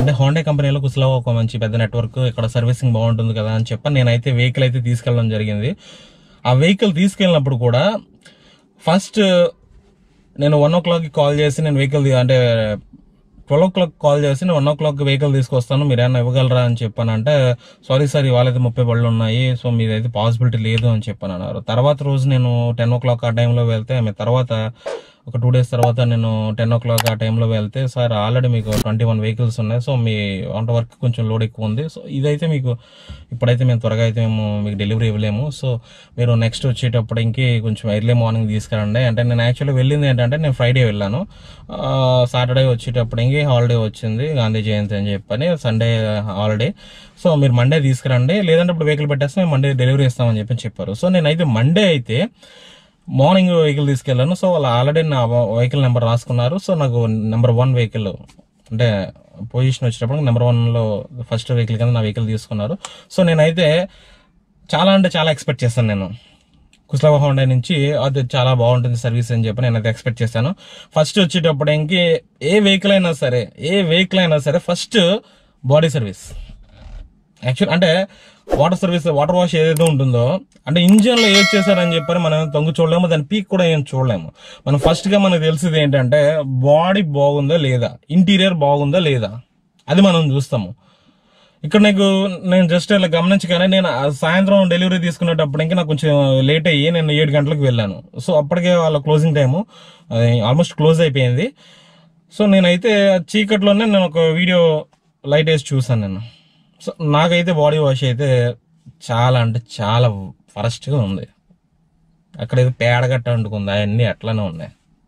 అంటే హోండా కంపెనీలో కుస్లో ఒక మంచి పెద్ద నెట్వర్క్ ఇక్కడ సర్వీసింగ్ బాగుంటుంది కదా అని చెప్పి నేనైతే వెహికల్ అయితే తీసుకెళ్ళడం జరిగింది ఆ వెహికల్ తీసుకెళ్ళినప్పుడు కూడా ఫస్ట్ నేను వన్ ఓ క్లాక్కి కాల్ చేసి నేను వెహికల్ అంటే ట్వెల్వ్ ఓ క్లాక్ కాల్ చేసి నేను వన్ ఓ క్లాక్ వెహికల్ తీసుకొస్తాను మీరు ఏమైనా ఇవ్వగలరా అని చెప్పానంటే సారీ సార్ ఇవాళైతే ముప్పై బళ్ళు ఉన్నాయి సో మీదైతే పాసిబిలిటీ లేదు అని చెప్పాను అన్నారు తర్వాత రోజు నేను టెన్ ఓ క్లాక్ ఆ టైంలో వెళ్తే ఆమె తర్వాత ఒక టూ డేస్ తర్వాత నేను టెన్ ఓ క్లాక్ ఆ టైంలో వెళ్తే సార్ ఆల్రెడీ మీకు ట్వంటీ వన్ వెహికల్స్ ఉన్నాయి సో మీ వంట వర్క్ కొంచెం లోడ్ ఎక్కువ ఉంది సో ఇదైతే మీకు ఇప్పుడైతే మేము త్వరగా అయితే మేము మీకు డెలివరీ ఇవ్వలేము సో మీరు నెక్స్ట్ వచ్చేటప్పటికి కొంచెం ఎర్లీ మార్నింగ్ తీసుకురండి అంటే నేను యాక్చువల్లీ వెళ్ళింది ఏంటంటే నేను ఫ్రైడే వెళ్ళాను సాటర్డే వచ్చేటప్పటికి హాలిడే వచ్చింది గాంధీ జయంతి అని చెప్పని సండే హాలిడే సో మీరు మండే తీసుకురండి లేదంటే ఇప్పుడు వెహికల్ పెట్టేస్తే మేము మండే డెలివరీ ఇస్తామని చెప్పి చెప్పారు సో నేనైతే మండే అయితే మార్నింగ్ వెహికల్ తీసుకెళ్ళాను సో వాళ్ళు ఆల్రెడీ నా వెహికల్ నెంబర్ రాసుకున్నారు సో నాకు నెంబర్ వన్ వెహికల్ అంటే పొజిషన్ వచ్చేటప్పుడు నెంబర్ వన్లో ఫస్ట్ వెహికల్ కింద నా వెహికల్ తీసుకున్నారు సో నేనైతే చాలా అంటే చాలా ఎక్స్పెక్ట్ చేస్తాను నేను కుస్లావా హోండా నుంచి అది చాలా బాగుంటుంది సర్వీస్ అని చెప్పి నేను అది ఎక్స్పెక్ట్ చేశాను ఫస్ట్ వచ్చేటప్పటికి ఏ వెహికల్ అయినా సరే ఏ వెహికల్ అయినా సరే ఫస్ట్ బాడీ సర్వీస్ యాక్చువల్ అంటే వాటర్ సర్వీస్ వాటర్ వాష్ ఏదైతే ఉంటుందో అంటే ఇంజిన్ లో ఏది చేశారని చెప్పని మనం ఏం తొంగు చూడలేము దాని పీక్ కూడా ఏం చూడలేము మనం ఫస్ట్ గా మనకు తెలిసింది ఏంటంటే బాడీ బాగుందా లేదా ఇంటీరియర్ బాగుందా లేదా అది మనం చూస్తాము ఇక్కడ నీకు నేను జస్ట్ ఇలా గమనించగానే నేను ఆ సాయంత్రం డెలివరీ తీసుకునేటప్పటికి నాకు కొంచెం లేట్ అయ్యి నేను ఏడు గంటలకు వెళ్ళాను సో అప్పటికే వాళ్ళ క్లోజింగ్ టైము ఆల్మోస్ట్ క్లోజ్ అయిపోయింది సో నేనైతే ఆ చీకట్లోనే నేను ఒక వీడియో లైట్ వేసి చూసాను నేను సో నాకైతే బాడీ వాష్ అయితే చాలా అంటే చాలా ఫరెస్ట్గా ఉంది అక్కడ ఏదో పేడగట్ట అంటుకుంది అవన్నీ అట్లానే ఉన్నాయి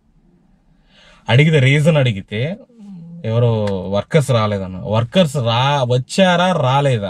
అడిగితే రీజన్ అడిగితే ఎవరో వర్కర్స్ రాలేదన్న వర్కర్స్ రా వచ్చారా రాలేదా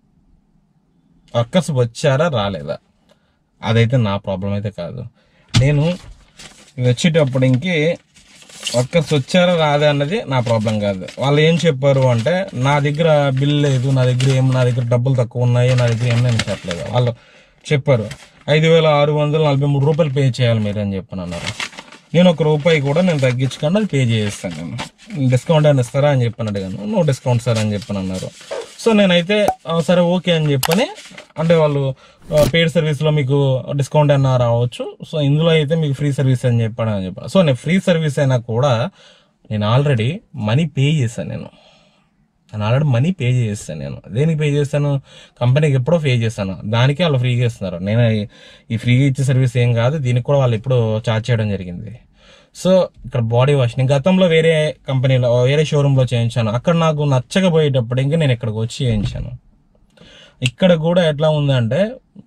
వర్కర్స్ వచ్చారా రాలేదా అదైతే నా ప్రాబ్లం అయితే కాదు నేను ఇది వచ్చేటప్పటికి వర్కర్స్ వచ్చారా రాదా అన్నది నా ప్రాబ్లం కాదు వాళ్ళు ఏం చెప్పారు అంటే నా దగ్గర బిల్ లేదు నా దగ్గర ఏం నా దగ్గర డబ్బులు తక్కువ ఉన్నాయి నా దగ్గర ఏం నేను చెప్పలేదు వాళ్ళు చెప్పారు ఐదు వేల ఆరు వందల నలభై మూడు రూపాయలు పే చేయాలి మీరు అని చెప్పని అన్నారు నేను ఒక రూపాయి కూడా నేను తగ్గించకుండా అది పే చేస్తాను నేను డిస్కౌంట్ అని ఇస్తారా అని చెప్పని అడిగాను నో డిస్కౌంట్ సార్ అని చెప్పని అన్నారు సో నేనైతే "ఆ, సరే ఓకే అని చెప్పని అంటే వాళ్ళు పెయిడ్ సర్వీస్ లో మీకు డిస్కౌంట్ అన్నా రావచ్చు సో ఇందులో అయితే మీకు ఫ్రీ సర్వీస్ అని చెప్పాడు అని చెప్పాను సో నేను ఫ్రీ సర్వీస్ అయినా కూడా నేను ఆల్రెడీ మనీ పే చేశాను నేను నేను ఆల్రెడీ మనీ పే చేస్తాను నేను దేనికి పే చేస్తాను కంపెనీకి ఎప్పుడో పే చేస్తాను దానికి వాళ్ళు ఫ్రీగా ఇస్తున్నారు నేను ఈ- ఈ ఫ్రీగా ఇచ్చే సర్వీస్ ఏం కాదు దీనికి కూడా వాళ్ళు ఎప్పుడో చార్జ్ చేయడం జరిగింది సో ఇక్కడ బాడీ వాష్ నేను గతంలో వేరే కంపెనీలో వేరే షోరూంలో చేయించాను అక్కడ నాకు నచ్చకపోయేటప్పుడు ఇంకా నేను ఇక్కడికి వచ్చి చేయించాను ఇక్కడ కూడా ఎట్లా ఉందంటే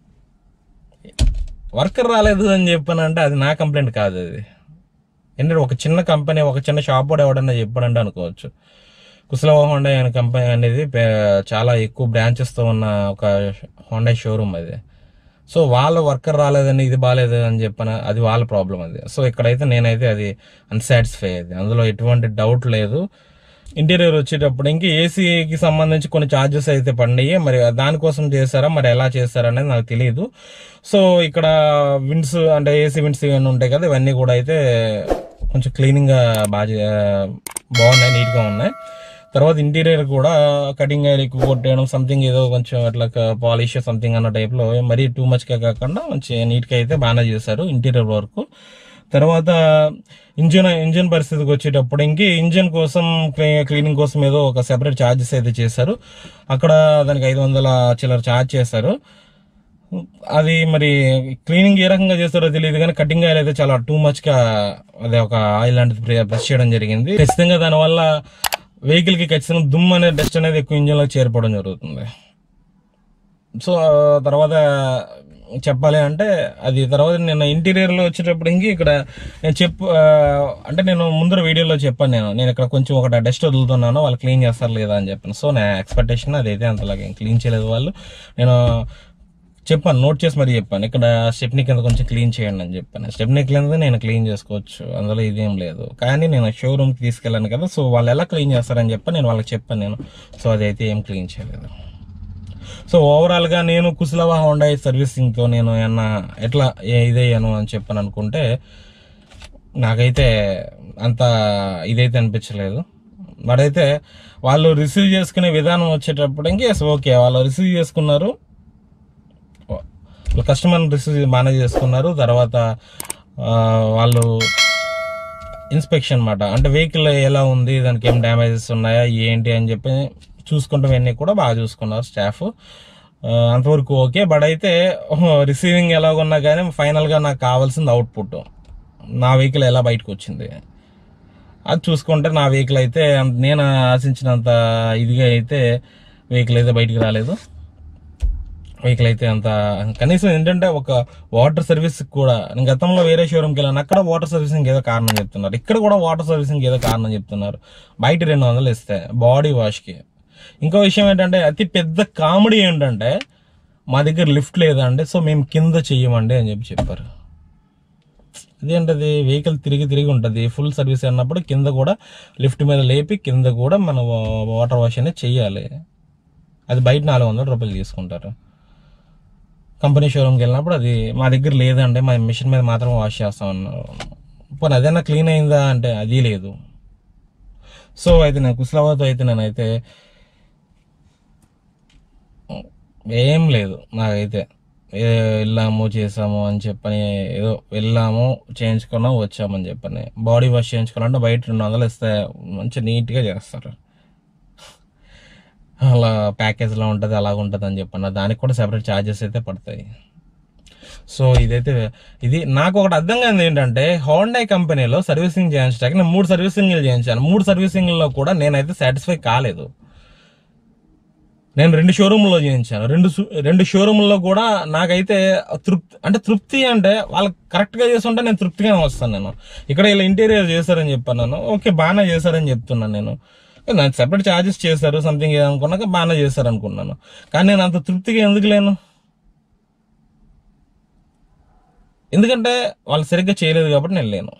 వర్కర్ రాలేదు అని చెప్పానంటే అది నా కంప్లైంట్ కాదు అది ఎందుకంటే ఒక చిన్న కంపెనీ ఒక చిన్న షాప్ కూడా ఎవడన్నా చెప్పాడంటే అనుకోవచ్చు కుశలవ హోండా అనే కంపెనీ అనేది పే- చాలా ఎక్కువ బ్రాంచెస్ తో ఉన్న ఒక హోండా షోరూమ్ అది సో వాళ్ళ వర్కర్ రాలేదని ఇది బాగాలేదు అని చెప్పిన అది వాళ్ళ ప్రాబ్లం అది సో ఇక్కడైతే నేనైతే అది అన్సాటిస్ఫై అది అందులో ఎటువంటి డౌట్ లేదు ఇంటీరియర్ వచ్చేటప్పుడు ఇంక ఏసీకి సంబంధించి కొన్ని ఛార్జెస్ అయితే పడినాయి మరి దానికోసం చేశారా మరి ఎలా చేశారా అనేది నాకు తెలియదు సో ఇక్కడ విండ్స్ అంటే ఏసీ విండ్స్ ఇవన్నీ ఉంటాయి కదా ఇవన్నీ కూడా అయితే కొంచెం క్లీనింగ్ గా బాగా చే- బాగున్నాయి నీట్ గా ఉన్నాయి తర్వాత ఇంటీరియర్ కూడా కటింగ్ అయ్యి ఎక్కువ కొట్టేయడం సంథింగ్ ఏదో కొంచెం అట్లా పాలిష్ సంథింగ్ అన్న టైప్ లో మరీ టూ మచ్ గా కాకుండా మంచి నీట్ గా అయితే బాగానే చేశారు ఇంటీరియర్ వర్క్ తర్వాత ఇంజిన్ ఇంజిన్ పరిస్థితికి వచ్చేటప్పుడు ఇంక ఇంజిన్ కోసం క్లీ- క్లీనింగ్ కోసం ఏదో ఒక సెపరేట్ ఛార్జెస్ అయితే చేశారు అక్కడ దానికి ఐదు వందల చిల్లర ఛార్జ్ చేశారు అది మరి క్లీనింగ్ ఏ రకంగా చేస్తారో తెలియదు కానీ కటింగ్ ఆయిల్ అయితే చాలా టూ మచ్ గా అదే ఒక ఆయిల్ లాంటిది ప్రెస్ చేయడం జరిగింది ఖచ్చితంగా దానివల్ల వెహికల్ కి ఖచ్చితంగా దుమ్ము అనే డస్ట్ అనేది ఎక్కువ ఇంజిన్ లో చేరిపోవడం జరుగుతుంది సో తర్వాత చెప్పాలి అంటే అది తర్వాత నేను ఇంటీరియర్ లో వచ్చేటప్పటికి ఇక్కడ నేను చెప్పు ఆ, అంటే నేను ముందర వీడియోలో చెప్పాను నేను నేను ఇక్కడ కొంచెం ఒక డస్ట్ వదులుతున్నాను వాళ్ళు క్లీన్ చేస్తారు లేదా అని చెప్పాను సో నా ఎక్స్పెక్టేషన్ అదైతే అంతలాగా క్లీన్ చేయలేదు వాళ్ళు నేను చెప్పాను నోట్ చేసి మరి చెప్పాను ఇక్కడ స్టెప్నీ కింద కొంచెం క్లీన్ చేయండి అని చెప్పాను స్టెప్నీ కింద నేను క్లీన్ చేసుకోవచ్చు అందులో ఇదేం లేదు కానీ నేను షోరూమ్కి తీసుకెళ్ళాను కదా సో వాళ్ళు ఎలా క్లీన్ చేస్తారని చెప్పి నేను వాళ్ళకి చెప్పాను నేను సో అదైతే ఏం క్లీన్ చేయలేదు సో ఓవరాల్ గా నేను కుశలవా హోండా సర్వీసింగ్ తో నేను ఏమన్నా ఎట్లా ఏ- ఇదయ్యాను అని చెప్పని అనుకుంటే నాకైతే అంత ఇదైతే అనిపించలేదు బట్ అయితే వాళ్ళు రిసీవ్ చేసుకునే విధానం వచ్చేటప్పటికి ఓకే వాళ్ళు రిసీవ్ చేసుకున్నారు కస్టమర్ రిసీవ్ మేనేజ్ చేసుకున్నారు తర్వాత ఆ, వాళ్ళు ఇన్స్పెక్షన్ అన్నమాట అంటే వెహికల్ ఎలా ఉంది దానికి ఏం డ్యామేజెస్ ఉన్నాయా ఏంటి అని చెప్పి చూసుకుంటాం ఇవన్నీ కూడా బాగా చూసుకున్నారు స్టాఫ్ అంతవరకు ఓకే బట్ అయితే రిసీవింగ్ ఎలాగున్నా కానీ ఫైనల్గా నాకు కావాల్సింది అవుట్పుట్ నా వెహికల్ ఎలా బయటకు వచ్చింది అది చూసుకుంటే నా వెహికల్ అయితే అంత- నేను ఆశించినంత ఇదిగా అయితే వెహికల్ అయితే బయటికి రాలేదు వెహికల్ అయితే అంత కనీసం ఏంటంటే ఒక వాటర్ సర్వీస్ కూడా నేను గతంలో వేరే షోరూమ్కి వెళ్ళాను అక్కడ వాటర్ సర్వీసింగ్ ఏదో కారణం చెప్తున్నారు ఇక్కడ కూడా వాటర్ సర్వీసింగ్ ఏదో కారణం చెప్తున్నారు బయట రెండు వందలు ఇస్తే బాడీ వాష్కి ఇంకో విషయం ఏంటంటే అతి పెద్ద కామెడీ ఏంటంటే మా దగ్గర లిఫ్ట్ లేదండి సో మేము కింద చెయ్యమండి అని చెప్పి చెప్పారు అదేంటది వెహికల్ తిరిగి తిరిగి ఉంటుంది ఫుల్ సర్వీస్ అన్నప్పుడు కింద కూడా లిఫ్ట్ మీద లేపి కింద కూడా మన వాటర్ వాష్ అనేది చెయ్యాలి అది బయట నాలుగు వందల రూపాయలు తీసుకుంటారు కంపెనీ షోరూమ్కి వెళ్ళినప్పుడు అది మా దగ్గర లేదండి మా మిషన్ మీద మాత్రం వాష్ చేస్తాం అన్నారు పోనీ అదైనా క్లీన్ అయిందా అంటే అది లేదు సో అయితే నేను కుస్లాబాద్ అయితే నేనైతే ఏం లేదు నాకైతే ఏ వెళ్ళాము చేసాము అని చెప్పని ఏదో వెళ్ళాము చేయించుకున్నాం వచ్చామని చెప్పని బాడీ వాష్ చేయించుకోవాలంటే బయట రెండు వందలు ఇస్తే మంచి నీట్గా చేస్తారు అలా ప్యాకేజ్లో ఉంటుంది అలాగ ఉంటుంది అని చెప్పన్న దానికి కూడా సెపరేట్ ఛార్జెస్ అయితే పడతాయి సో ఇదైతే ఇది నాకు ఒకటి అర్థం కాదు ఏంటంటే హోండా కంపెనీలో సర్వీసింగ్ చేయించడానికి నేను మూడు సర్వీసింగ్లు చేయించాను మూడు సర్వీసింగ్లో కూడా నేనైతే సాటిస్ఫై కాలేదు నేను రెండు షోరూమ్లో చేయించాను రెండు సు- రెండు షోరూమ్లో కూడా నాకైతే తృప్తి అంటే తృప్తి అంటే వాళ్ళు కరెక్ట్గా చేస్తుంటే నేను తృప్తిగానే వస్తాను నేను ఇక్కడ ఇలా ఇంటీరియర్ చేశారని చెప్పాను నేను ఓకే బాగానే చేశారని చెప్తున్నాను నేను నాకు సెపరేట్ ఛార్జెస్ చేశారు సంథింగ్ అనుకున్నాక బాగానే చేశారు అనుకున్నాను కానీ నేను అంత తృప్తిగా ఎందుకు లేను ఎందుకంటే వాళ్ళు సరిగ్గా చేయలేదు కాబట్టి నేను లేను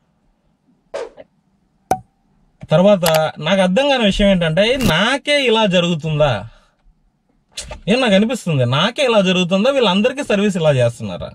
తర్వాత నాకు అర్థం కాని విషయం ఏంటంటే నాకే ఇలా జరుగుతుందా ఏం నాకు అనిపిస్తుంది నాకే ఇలా జరుగుతుందా వీళ్ళందరికీ సర్వీస్ ఇలా చేస్తున్నారా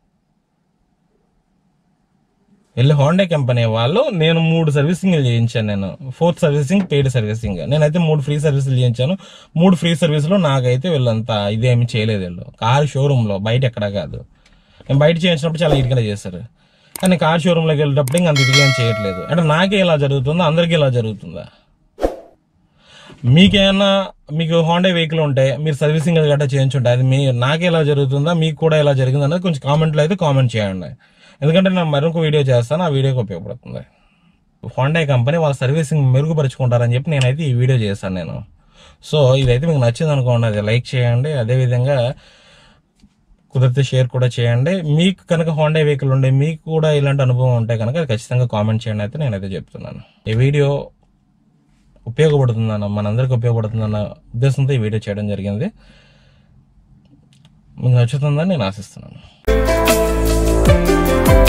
వెళ్ళి హోండా కంపెనీ వాళ్ళు నేను మూడు సర్వీసింగ్లు చేయించాను నేను ఫోర్త్ సర్వీసింగ్ పెయిడ్ సర్వీసింగ్ నేనైతే మూడు ఫ్రీ సర్వీసులు చేయించాను మూడు ఫ్రీ సర్వీసులు నాకైతే వీళ్ళంతా ఇదేమి చేయలేదు వీళ్ళు కార్ షోరూంలో బయట ఎక్కడ కాదు నేను బయట చేయించినప్పుడు చాలా ఇటుకనే చేశారు కానీ కార్ షోరూంలోకి వెళ్ళేటప్పుడు ఇంకా అంత ఇటుగా ఏం చేయట్లేదు అంటే నాకే ఇలా జరుగుతుందా అందరికీ ఇలా జరుగుతుందా మీకేమన్నా మీకు హోండా వెహికల్ ఉంటే మీరు సర్వీసింగ్ గట్రా చేయించుంటే అది మీ నాకే ఎలా జరుగుతుందా మీకు కూడా ఎలా జరిగింది అనేది కొంచెం కామెంట్లో అయితే కామెంట్ చేయండి ఎందుకంటే నేను మరొక వీడియో చేస్తాను ఆ వీడియోకి ఉపయోగపడుతుంది హోండా కంపెనీ వాళ్ళ సర్వీసింగ్ మెరుగుపరుచుకుంటారని చెప్పి నేనైతే ఈ వీడియో చేశాను నేను సో ఇదైతే మీకు నచ్చింది అనుకోండి అది లైక్ చేయండి అదేవిధంగా కుదిరితే షేర్ కూడా చేయండి మీకు కనుక హోండా వెహికల్ ఉండే మీకు కూడా ఇలాంటి అనుభవం ఉంటే కనుక అది ఖచ్చితంగా కామెంట్ చేయండి అయితే నేనైతే చెప్తున్నాను ఈ వీడియో ఉపయోగపడుతుందన్న మనందరికి ఉపయోగపడుతుందన్న ఉద్దేశంతో ఈ వీడియో చేయడం జరిగింది మీకు నచ్చుతుందని నేను ఆశిస్తున్నాను